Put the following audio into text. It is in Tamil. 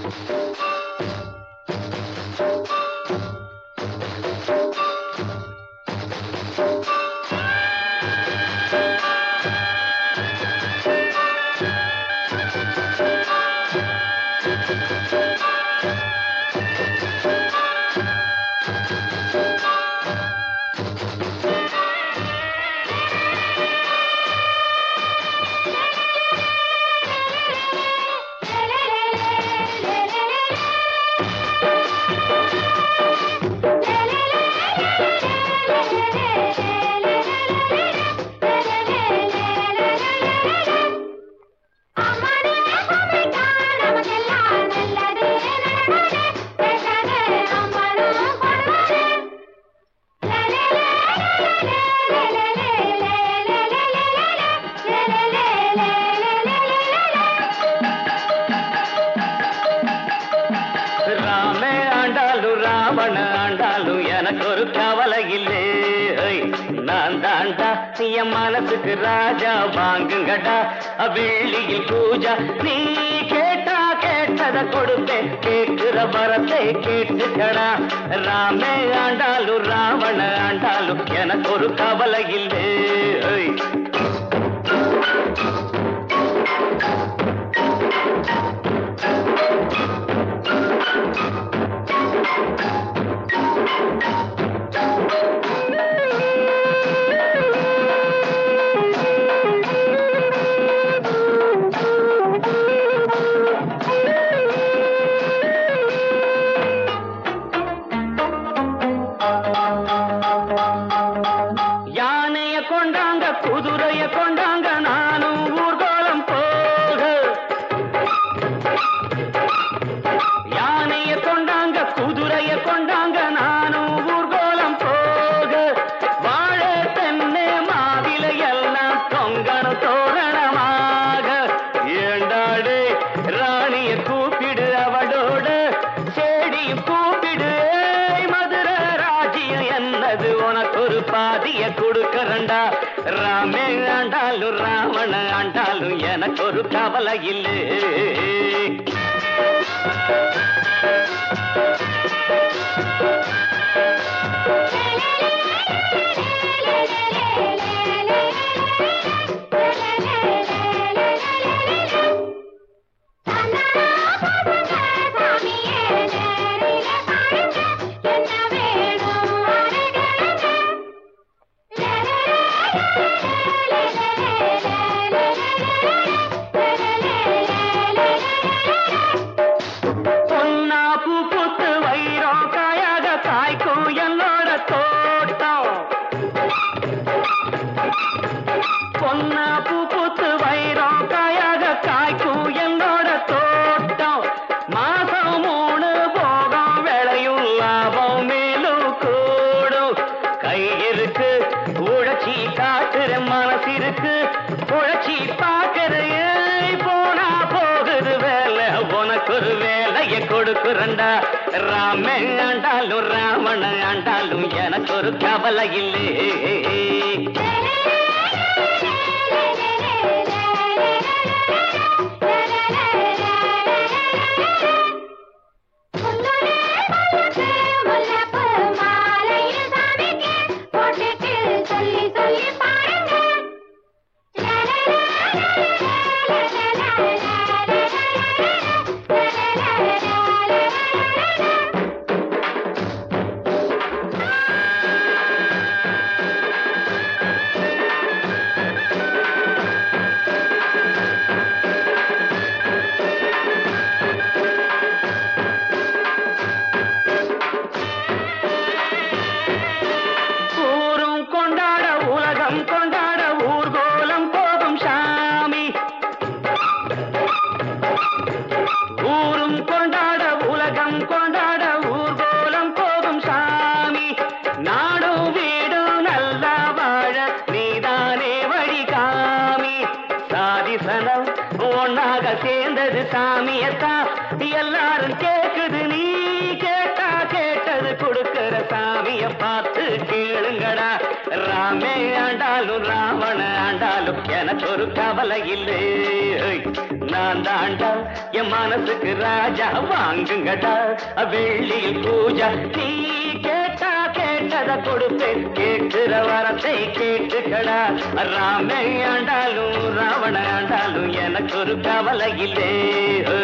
ராமே ஆண்டாலும் ராவண ஆண்டாலும் எனக்கு ஒரு கவலை இல்லை ஐ, நான் தாண்டா என் மனசுக்கு ராஜா வாங்குங்கடா வெள்ளியில் பூஜா நீ கேட்டா கேட்டத கொடுப்பேன் கேட்கிற வரத்தை கேட்டுக்கடா ராமே ஆண்டாலும் ராவண ஆண்டாலும் எனக்கு ஒரு கவலை இல்லை ஐ. யானைய கொண்டாங்க குதிரைய கொண்டாங்க நானும் ஊர்கோலம் போக யானைய கொண்டாங்க குதிரைய கொண்டாங்க நானும் ஊர்கோலம் போக வாழ தென்னை மாவில எல்லாம் தொங்கணும் தோரணமாக ஏண்டாடு ராணிய கூப்பிடு அவளோட செடியும் கூப்பிடு ஏய் மதுரை ராஜ்யம் என்னது உனக்கு ஒரு பாதிய கொடுக்கறண்டா ராமே ஆண்டாலும் ராவண ஆண்டாலும் எனக்கு ஒரு கவலை இல்லை பொன்னா பூ பூத்து வைரம் காயாக காய்க்கும் என்னோட தோட்டம் பொன்னா பூ பூத்து வைரம் காயாக காய்க்கும் என்னோட தோட்டம் மாசம் மூணு போகம் விளையும் லாபம் மேலும் கூடும் கை இருக்கு உழைச்சி காட்டுற மனசு இருக்கு உழைச்சி பாக்குற ஏய் போனா போகுது வேலை உனக்கு ஒரு வேலையை கொடுக்குறண்டா ராமே ஆண்டாலும் ராவண ஆண்டாலும் எனக்கு ஒரு கவலை இல்லை சொல்லி சொல்லி பாருங்க ஊரும் கொண்டாட உலகம் கொண்டாட ஊர்கோலம் போகும் சாமி ஊரும் கொண்டாட உலகம் கொண்டாட ஊர்கோலம் போகும் சாமி நாடும் வீடும் நல்லா வாழ நீதானே வழி காமி சாதி சனம் ஒன்னாக சேர்ந்தது சாமியத்தான் எல்லாரும் கேக்குது நீ கேட்டா கேட்டது கொடுக்கிற சாமிய பார்த்து கேளுங்கடா ரா ராமே ஆண்டாலும் ராவண ஆண்டாலும் எனக்கு ஒரு கவலை இல்லை நான் தாண்டா என் மனசுக்கு ராஜா வாங்குங்கடா வெள்ளியில் பூஜா நீ கேட்டா கேட்டத கொடுப்பேன் கேட்கிற வரத்தை கேட்டுக்கடா ராமே ஆண்டாலும் ராவண ஆண்டாலும் எனக்கு ஒரு கவலை இல்லை